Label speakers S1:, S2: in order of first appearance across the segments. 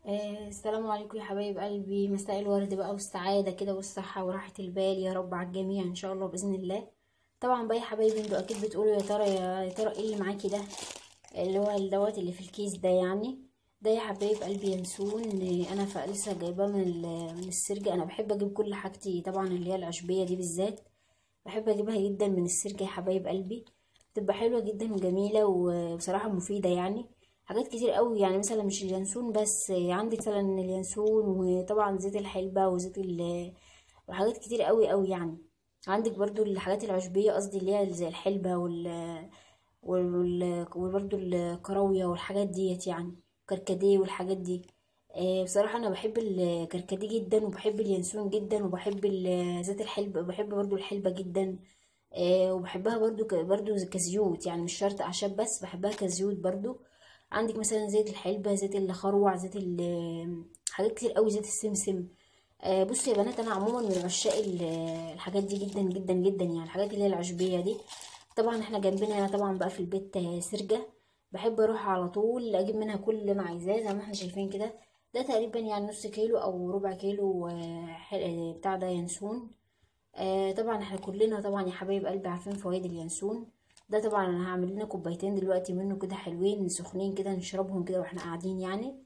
S1: آه، السلام عليكم يا حبايب قلبي مساء الورد بقى والسعادة كده والصحة وراحة البال يا رب على الجميع ان شاء الله بإذن الله طبعا بقى يا حبايبي انتوا اكيد بتقولوا يا ترى يا ترى ايه اللي معاكي ده اللي هو الدوات اللي في الكيس ده يعني ده يا حبايب قلبي ينسون آه، انا ف- لسه جايباه من ال- من السرجة انا بحب اجيب كل حاجتي طبعا اللي هي العشبية دي بالذات بحب اجيبها جدا من السرجة يا حبايب قلبي بتبقى حلوة جدا وجميلة وبصراحة مفيدة يعني حاجات كتير قوي يعني مثلا مش اليانسون بس عندك مثلا اليانسون وطبعا زيت الحلبة وزيت ال وحاجات كتير قوي قوي يعني عندك برضو الحاجات العشبية قصدي اللي هي زي الحلبة وال وال وبرضو الكراوية والحاجات ديت يعني كركديه والحاجات دي آه، بصراحة أنا بحب الكركديه جدا وبحب اليانسون جدا وبحب ال- زيت الحلبة بحب برضو الحلبة جدا آه، وبحبها برضو ك- برضو كزيوت يعني مش شرط أعشاب بس بحبها كزيوت برضو عندك مثلا زيت الحلبة زيت الخروع زيت ال- حاجات كتير قوي زيت السمسم آه، بصوا يا بنات انا عموما من عشاق ال- الحاجات دي جدا جدا جدا يعني الحاجات اللي هي العشبيه دي طبعا احنا جنبنا هنا طبعا بقى في البيت آه، سرجه بحب اروح على طول اجيب منها كل اللي انا عايزاه زي ما احنا شايفين كده ده تقريبا يعني نص كيلو او ربع كيلو آه، حل- آه، بتاع ده ينسون آه طبعا احنا كلنا طبعا يا حبايب قلبي عارفين فوائد اليانسون ده طبعا انا هعمل لنا كوبايتين دلوقتي منه كده حلوين سخنين كده نشربهم كده واحنا قاعدين يعني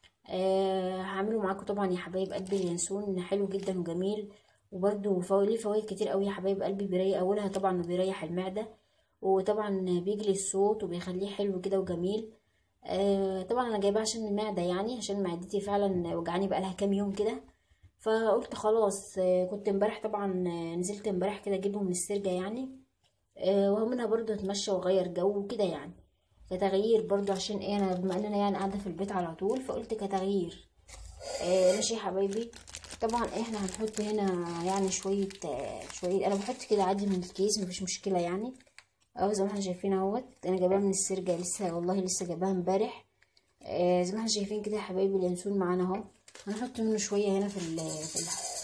S1: آه هعمله معاكم طبعا يا حبايب قلبي اليانسون حلو جدا وجميل وبرده فوائد ليه فوائد كتير قوي يا حبايب قلبي بيريح اولها طبعا بيريح المعده وطبعا بيجلي الصوت وبيخليه حلو كده وجميل آه طبعا انا جايباه عشان المعده يعني عشان معدتي فعلا وجعاني بقالها كام يوم كده فقلت خلاص آه، كنت امبارح طبعا آه، نزلت امبارح كده اجيبهم من السرجة يعني آه، وهو منها برضو اتمشى واغير جو وكده يعني كتغيير برضو عشان ايه انا بما ان انا يعني قاعدة في البيت على طول فقلت كتغيير آه، ماشي يا حبايبي طبعا احنا هنحط هنا يعني شوية آه، شوية انا بحط كده عادي من الكيس مفيش مشكلة يعني اهو زي ما احنا شايفين اهوت انا جايباها من السرجة لسه والله لسه جايباها امبارح آه، زي ما احنا شايفين كده يا حبايبي اليانسون معانا اهو هنحط منه شوية هنا في ال في ال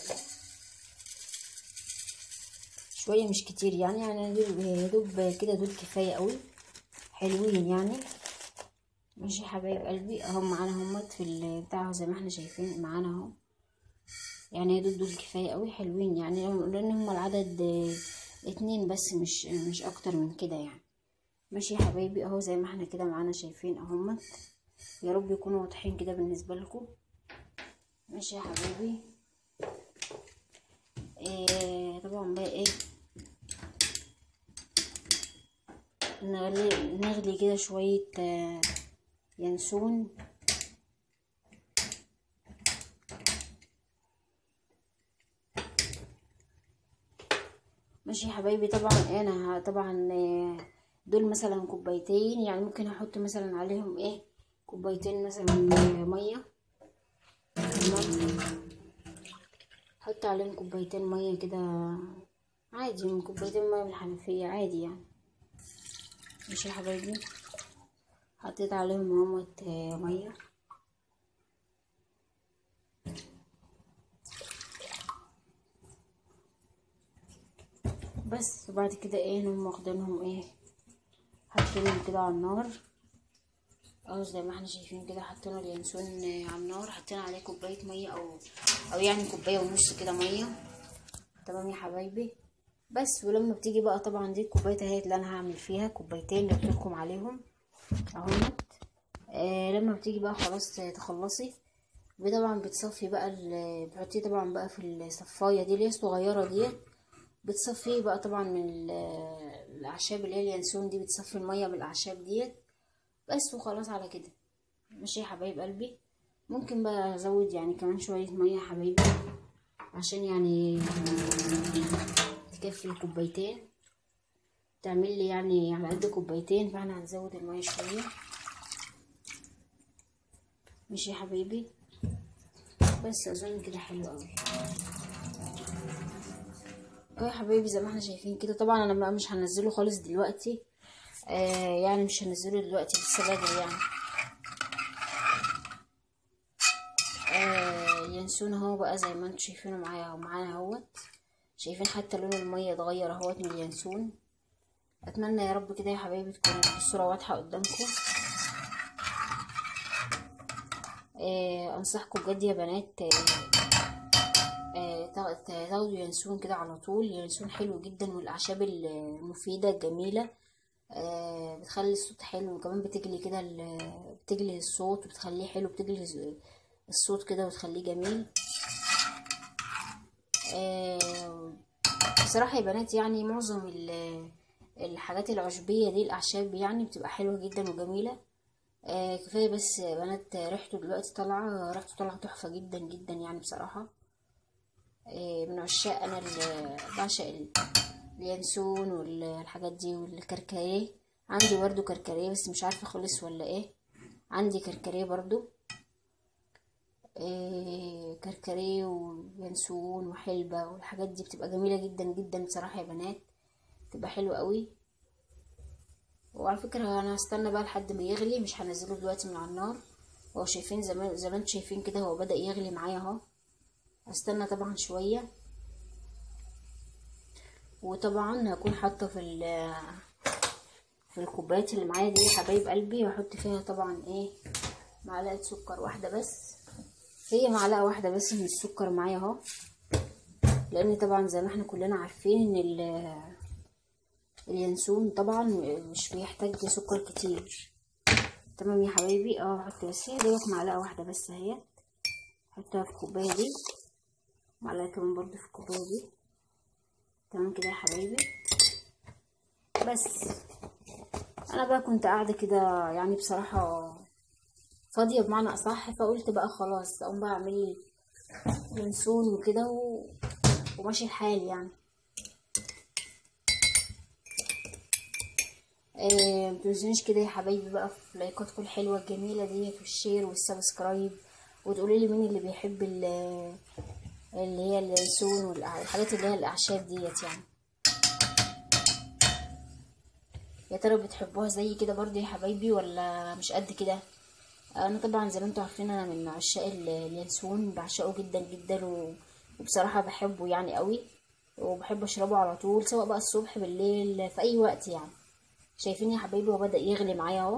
S1: شوية مش كتير يعني يعني يا دوب يا دوب كده دول كفاية قوي حلوين يعني ماشي يا حبايب قلبي اهو معانا همت في البتاع زي ما احنا شايفين معانا اهو يعني يا دوب دول كفاية قوي حلوين يعني لان هم العدد آه، اتنين بس مش مش اكتر من كده يعني ماشي يا حبايبي اهو زي ما احنا كده معانا شايفين اهمت يا رب يكونوا واضحين كده بالنسبة لكم ماشي يا حبايبي إيه طبعا بقى ايه نغلي نغلي كده شوية آه، ينسون ماشي يا حبايبي طبعا انا ه- طبعا آه، دول مثلا كوبايتين يعني ممكن احط مثلا عليهم ايه كوبايتين مثلا آه، ميه تمام حط عليهم كوبايتين ميه كده عادي من كوبايتين ميه من الحنفيه عادي يعني ماشي يا حبايبي حطيت عليهم اهوت آه، ميه بس وبعد كده ايه نقوم واخدينهم ايه حاطينهم كده على النار اهو زي ما احنا شايفين كده حطينا اليانسون آه، على النار حطينا عليه كوبايه ميه او او يعني كوبايه ونص كده ميه تمام يا حبايبي بس ولما بتيجي بقى طبعا دي الكوبايه اهي اللي انا هعمل فيها كوبايتين اللي قلت لكم عليهم اهوت آه لما بتيجي بقى خلاص تخلصي طبعا بتصفي بقى ال- بتحطيه طبعا بقى في الصفايه دي اللي هي الصغيره ديت بتصفيه بقى طبعا من ال- الاعشاب اللي هي اليانسون دي بتصفي الميه بالاعشاب ديت بس وخلاص على كده ماشي يا حبايب قلبي ممكن بقى ازود يعني كمان شويه ميه يا حبايبي عشان يعني تكفي الكوبايتين تعمل لي يعني على قد كوبايتين فاحنا هنزود الميه شويه ماشي يا حبايبي بس اظن كده حلو قوي اهو يا حبايبي زي ما احنا شايفين كده طبعا انا بقى مش هنزله خالص دلوقتي آه يعني مش هنزله دلوقتي لسه بدري يعني آه ينسون اهو بقى زي ما انتم شايفينه معايا اهو معانا اهوت شايفين حتى لون الميه اتغير اهوت من اليانسون اتمنى يا رب كده يا حبايبي تكون الصوره واضحه قدامكم آه انصحكم بجد يا بنات آه آه، تا- تا- تاخدوا ينسون كده على طول ينسون حلو جدا من الاعشاب المفيده الجميله آه، بتخلي الصوت حلو وكمان بتجلي كده ال- بتجلي الصوت وبتخليه حلو بتجلي الصوت كده وتخليه جميل آه، بصراحة يا بنات يعني معظم ال- الحاجات العشبية دي الأعشاب يعني بتبقى حلوة جدا وجميلة آه، كفاية بس يا بنات ريحته دلوقتي طالعة ريحته طالعة تحفة جدا جدا يعني بصراحة آه، من عشاق أنا ال- بعشق ال- اليانسون والحاجات دي والكركديه عندي برضو كركديه بس مش عارفة خلص ولا ايه عندي كركديه برضو إيه كركديه وينسون وحلبة والحاجات دي بتبقى جميلة جدا جدا بصراحة يا بنات بتبقى حلوة قوي وعلى فكرة انا هستنى بقى لحد ما يغلي مش هنزله دلوقتي من على النار هو شايفين زمان زي ما انتم شايفين كده هو بدأ يغلي معايا اهو هستنى طبعا شوية وطبعا هكون حاطة في ال في الكوبايات اللي معايا دي يا حبايب قلبي واحط فيها طبعا ايه معلقة سكر واحدة بس هي معلقة واحدة بس من السكر معايا اهو لان طبعا زي ما احنا كلنا عارفين ان ال- اليانسون طبعا مش بيحتاج سكر كتير تمام يا حبايبي اه هحط بس هي دوت معلقة واحدة بس اهي حطها في الكوباية دي معلقة كمان برضو في الكوباية دي تمام كده يا حبايبي بس انا بقى كنت قاعدة كده يعني بصراحة فاضية بمعنى اصح فقلت بقى خلاص اقوم بقى اعمل لي ينسون وكده و... وماشي الحال يعني آه، متنسونيش كده يا حبايبي بقى في لايكاتكم الحلوة الجميلة ديت والشير والسبسكرايب وتقولي لي مين اللي بيحب ال- اللي هي اليانسون والحاجات اللي هي الاعشاب ديت يعني يا ترى بتحبوها زي كده برضه يا حبايبي ولا مش قد كده انا طبعا زي ما انتوا عارفين انا من عشاق ال- اليانسون بعشقه جدا جدا و- وبصراحه بحبه يعني قوي وبحب اشربه على طول سواء بقى الصبح بالليل في اي وقت يعني شايفين يا حبايبي هو بدأ يغلي معايا اهو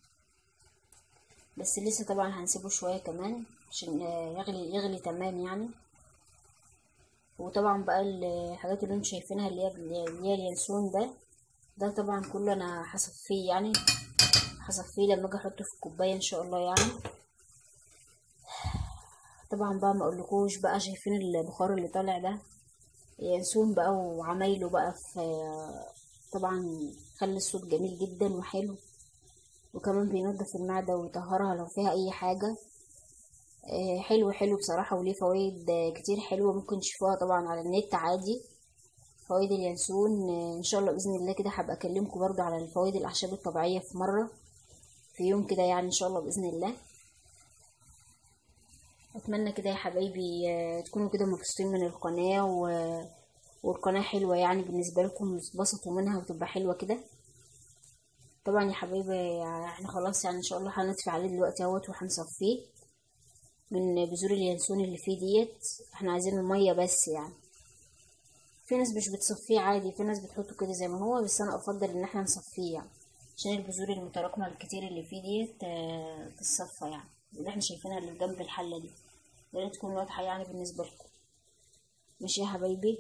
S1: بس لسه طبعا هنسيبه شويه كمان عشان آه، يغلي يغلي تمام يعني وطبعا بقى الحاجات اللي انتوا شايفينها اللي هي اللي هي اليانسون ده ده طبعا كله انا هصفيه يعني هصفيه لما اجي احطه في الكوبايه ان شاء الله يعني طبعا بقى ما اقولكوش بقى شايفين البخار اللي طالع ده ينسون بقى وعمايله بقى في طبعا خلي الصوت جميل جدا وحلو وكمان بينضف المعدة ويطهرها لو فيها اي حاجة آه، حلو حلو بصراحة وليه فوائد آه، كتير حلوة ممكن تشوفوها طبعا على النت عادي فوائد اليانسون آه، ان شاء الله باذن الله كده هبقى اكلمكم برضو على الفوائد الاعشاب الطبيعية في مرة في يوم كده يعني ان شاء الله باذن الله اتمنى كده يا حبايبي آه، تكونوا كده مبسوطين من القناة و... والقناة حلوة يعني بالنسبة لكم تتبسطوا منها وتبقى حلوة كده طبعا يا حبايبي احنا خلاص يعني ان شاء الله هنطفي عليه دلوقتي اهوت وهنصفيه من بذور اليانسون اللي فيه ديت احنا عايزين المية بس يعني في ناس مش بتصفيه عادي في ناس بتحطه كده زي ما هو بس انا افضل ان احنا نصفيه يعني عشان البذور المتراكمة الكتير اللي فيه ديت آه، تتصفى يعني اللي احنا شايفينها اللي جنب الحلة دي يا ريت تكون واضحة يعني بالنسبة لكم ماشي يا حبايبي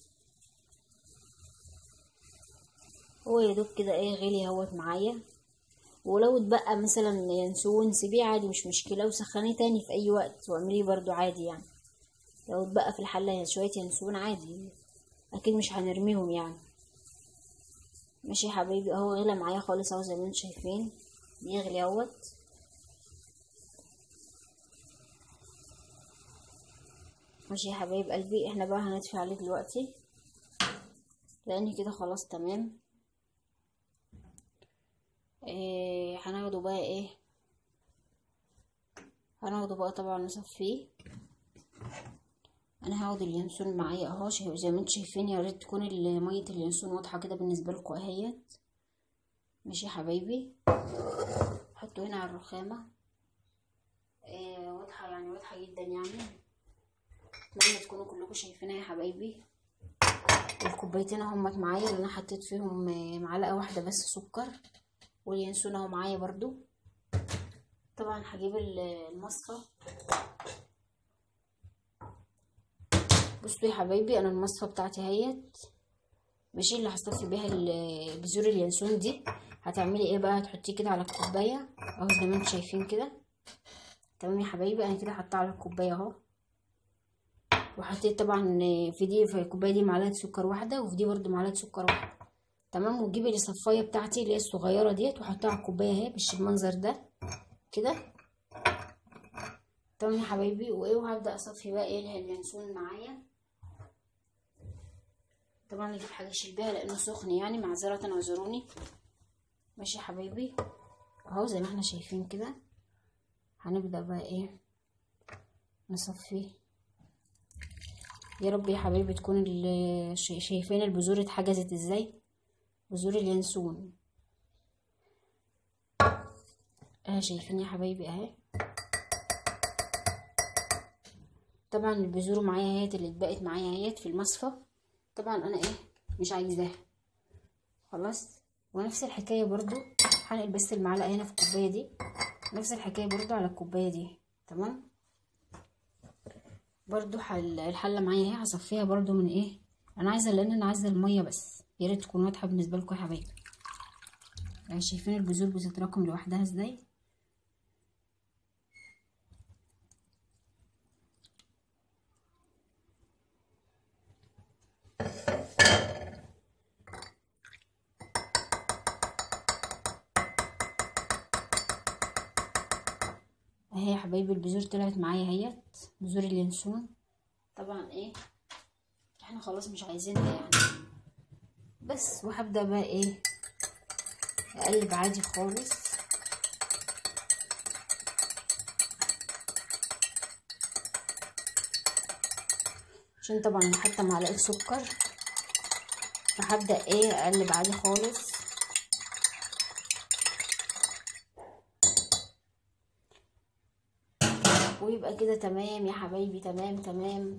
S1: هو يا دوب كده ايه غلي اهوت معايا ولو اتبقى مثلا ينسون سيبيه عادي مش مشكلة وسخنيه تاني في اي وقت واعمليه برضو عادي يعني لو اتبقى في الحلة شوية ينسون عادي اكيد مش هنرميهم يعني ماشي يا حبايبي اهو غلى معايا خالص اهو زي ما انتم شايفين بيغلي اهوت ماشي يا حبايب قلبي احنا بقى هندفع عليه دلوقتي لان كده خلاص تمام ايه هناخده بقى ايه هناخده بقى طبعا نصفيه انا هاخد اليانسون معايا اهو شايف- زي ما انتم شايفين يا ريت تكون ال- ميه اليانسون واضحه كده بالنسبه لكم اهيت ماشي يا حبايبي حطوا هنا على الرخامه إيه واضحه يعني واضحه جدا يعني اتمنى تكونوا كلكم شايفينها يا حبايبي الكوبايتين اهمت معايا اللي انا حطيت فيهم آه، معلقه واحده بس سكر واليانسون اهو معايا برضو طبعا هجيب المصفى بصوا يا حبايبي انا المصفى بتاعتي اهيت ماشي اللي هصفي بيها بذور اليانسون دي هتعملي ايه بقى هتحطيه كده على الكوبايه اهو زي ما انتم شايفين كده تمام يا حبايبي انا كده حطاه على الكوبايه اهو وحطيت طبعا في دي في الكوبايه دي معلقه سكر واحده وفي دي برده معلقه سكر واحده تمام وتجيبي الصفايه بتاعتي اللي هي الصغيره ديت وحطها على الكوبايه اهي بالمنظر ده كده تمام يا حبايبي وايه وهبدا اصفي بقى ايه اليانسون معايا طبعا اجيب حاجه اشيل بيها لانه سخن يعني معذره اعذروني ماشي يا حبايبي اهو زي ما احنا شايفين كده هنبدا بقى ايه نصفي يا رب يا حبايبي تكون شايفين البذور اتحجزت ازاي بذور اليانسون اهي شايفين يا حبايبي اهي طبعا البذور معايا اهيت اللي اتبقت معايا اهيت في المصفى طبعا انا ايه مش عايزاها خلاص ونفس الحكايه برضو هنقل بس المعلقه هنا في الكوبايه دي نفس الحكايه برضو على الكوبايه دي تمام برضو حل الحله معايا اهي هصفيها برضو من ايه انا عايزه لان انا عايزه الميه بس يا ريت تكون واضحه بالنسبه لكم يا حبايبي يعني شايفين البذور بتتراكم لوحدها ازاي اهي يا حبايبي البذور طلعت معايا اهيت بذور اليانسون طبعا ايه احنا خلاص مش عايزينها يعني بس وهبدا بقى ايه اقلب عادي خالص عشان طبعا انا حاطه معلقه سكر فهبدا ايه اقلب عادي خالص ويبقى كده تمام يا حبايبي تمام تمام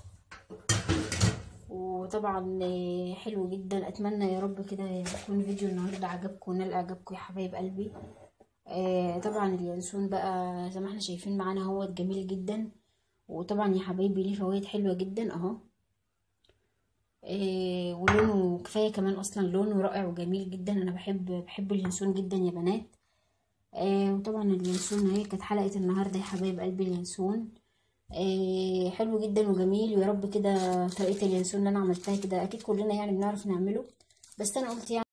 S1: وطبعا حلو جدا اتمنى يا رب كده يكون فيديو النهارده عجبكم ونال اعجابكم يا حبايب قلبي آه طبعا اليانسون بقى زي ما احنا شايفين معانا هو جميل جدا وطبعا يا حبايبي ليه فوائد حلوه جدا اهو آه ولونه كفايه كمان اصلا لونه رائع وجميل جدا انا بحب بحب اليانسون جدا يا بنات آه وطبعا اليانسون اهي كانت حلقه النهارده يا حبايب قلبي اليانسون آه حلو جدا وجميل ويا رب كده طريقه اليانسون اللي انا عملتها كده اكيد كلنا يعني بنعرف نعمله بس انا قلت يعني